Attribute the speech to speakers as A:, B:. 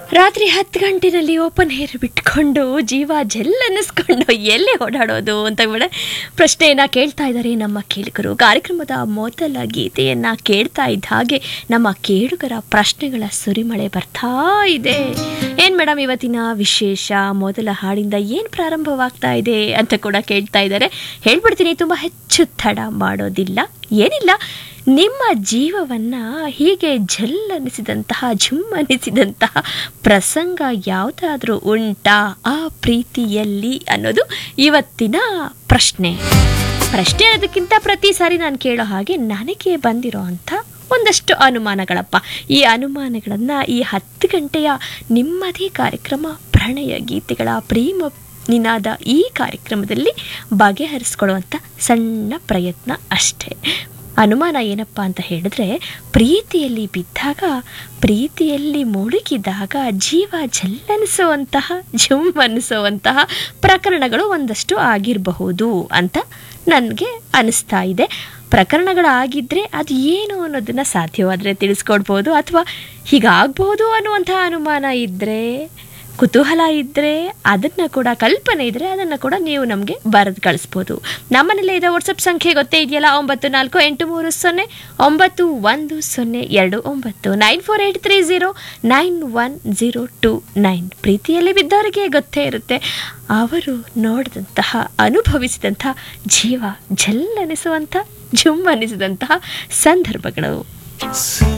A: ರಾತ್ರಿ ಹತ್ತು ಗಂಟೆನಲ್ಲಿ open hair ಬಿಟ್ಕೊಂಡು ಜೀವ ಜೆಲ್ ಅನ್ನಿಸ್ಕೊಂಡು ಎಲ್ಲಿ ಓಡಾಡೋದು ಅಂತ ಕೂಡ ಪ್ರಶ್ನೆಯನ್ನ ಕೇಳ್ತಾ ಇದ್ದಾರೆ ನಮ್ಮ ಕೇಳುಗರು ಕಾರ್ಯಕ್ರಮದ ಮೊದಲ ಗೀತೆಯನ್ನ ಕೇಳ್ತಾ ಇದ್ದ ಹಾಗೆ ನಮ್ಮ ಕೇಳುಗರ ಪ್ರಶ್ನೆಗಳ ಸುರಿಮಳೆ ಬರ್ತಾ ಇದೆ ಏನ್ ಮೇಡಮ್ ಇವತ್ತಿನ ವಿಶೇಷ ಮೊದಲ ಹಾಡಿಂದ ಏನ್ ಪ್ರಾರಂಭವಾಗ್ತಾ ಇದೆ ಅಂತ ಕೂಡ ಕೇಳ್ತಾ ಇದ್ದಾರೆ ಹೇಳ್ಬಿಡ್ತೀನಿ ತುಂಬಾ ಹೆಚ್ಚು ತಡ ಮಾಡೋದಿಲ್ಲ ಏನಿಲ್ಲ ನಿಮ್ಮ ಜೀವವನ್ನ ಹೀಗೆ ಜಲ್ ಅನಿಸಿದಂತಹ ಝುಮ್ ಅನಿಸಿದಂತಹ ಪ್ರಸಂಗ ಯಾವುದಾದ್ರೂ ಉಂಟಾ ಆ ಪ್ರೀತಿಯಲ್ಲಿ ಅನ್ನೋದು ಇವತ್ತಿನ ಪ್ರಶ್ನೆ ಪ್ರಶ್ನೆ ಅನ್ನೋದಕ್ಕಿಂತ ಪ್ರತಿ ಸಾರಿ ನಾನು ಕೇಳೋ ಹಾಗೆ ನನಗೆ ಬಂದಿರೋ ಅಂಥ ಒಂದಷ್ಟು ಅನುಮಾನಗಳಪ್ಪ ಈ ಅನುಮಾನಗಳನ್ನು ಈ ಹತ್ತು ಗಂಟೆಯ ನಿಮ್ಮದೇ ಕಾರ್ಯಕ್ರಮ ಪ್ರಣಯ ಗೀತೆಗಳ ಪ್ರೇಮ ನಿನಾದ ಈ ಕಾರ್ಯಕ್ರಮದಲ್ಲಿ ಬಗೆಹರಿಸ್ಕೊಳ್ಳುವಂಥ ಸಣ್ಣ ಪ್ರಯತ್ನ ಅಷ್ಟೇ ಅನುಮಾನ ಏನಪ್ಪ ಅಂತ ಹೇಳಿದ್ರೆ ಪ್ರೀತಿಯಲ್ಲಿ ಬಿದ್ದಾಗ ಪ್ರೀತಿಯಲ್ಲಿ ಮುಳುಗಿದಾಗ ಜೀವ ಜಲ್ಲನಿಸುವಂತಹ ಝುಮ್ ಅನಿಸುವಂತಹ ಪ್ರಕರಣಗಳು ಒಂದಷ್ಟು ಆಗಿರಬಹುದು ಅಂತ ನನಗೆ ಅನಿಸ್ತಾ ಇದೆ ಪ್ರಕರಣಗಳಾಗಿದ್ದರೆ ಅದು ಏನು ಅನ್ನೋದನ್ನು ಸಾಧ್ಯವಾದರೆ ತಿಳಿಸ್ಕೊಡ್ಬೋದು ಅಥವಾ ಹೀಗಾಗ್ಬೋದು ಅನ್ನುವಂತಹ ಅನುಮಾನ ಇದ್ದರೆ ಕುತೂಹಲ ಇದ್ದರೆ ಅದನ್ನು ಕೂಡ ಕಲ್ಪನೆ ಇದ್ದರೆ ಅದನ್ನು ಕೂಡ ನೀವು ನಮಗೆ ಬರೆದು ಕಳಿಸ್ಬೋದು ನಮ್ಮನೇಲೆ ಇದೆ ವಾಟ್ಸಪ್ ಸಂಖ್ಯೆ ಗೊತ್ತೇ ಇದೆಯಲ್ಲ ಒಂಬತ್ತು ನಾಲ್ಕು ಎಂಟು ಮೂರು ಸೊನ್ನೆ ಒಂಬತ್ತು ಒಂದು ಸೊನ್ನೆ ಎರಡು ಒಂಬತ್ತು nine four eight three zero nine one zero two nine ಪ್ರೀತಿಯಲ್ಲಿ ಬಿದ್ದವರಿಗೆ ಗೊತ್ತೇ ಇರುತ್ತೆ ಅವರು ನೋಡಿದಂತಹ ಅನುಭವಿಸಿದಂತಹ ಜೀವ ಜಲ್ಲನಿಸುವಂಥ ಝುಮ್ ಅನಿಸಿದಂತಹ ಸಂದರ್ಭಗಳು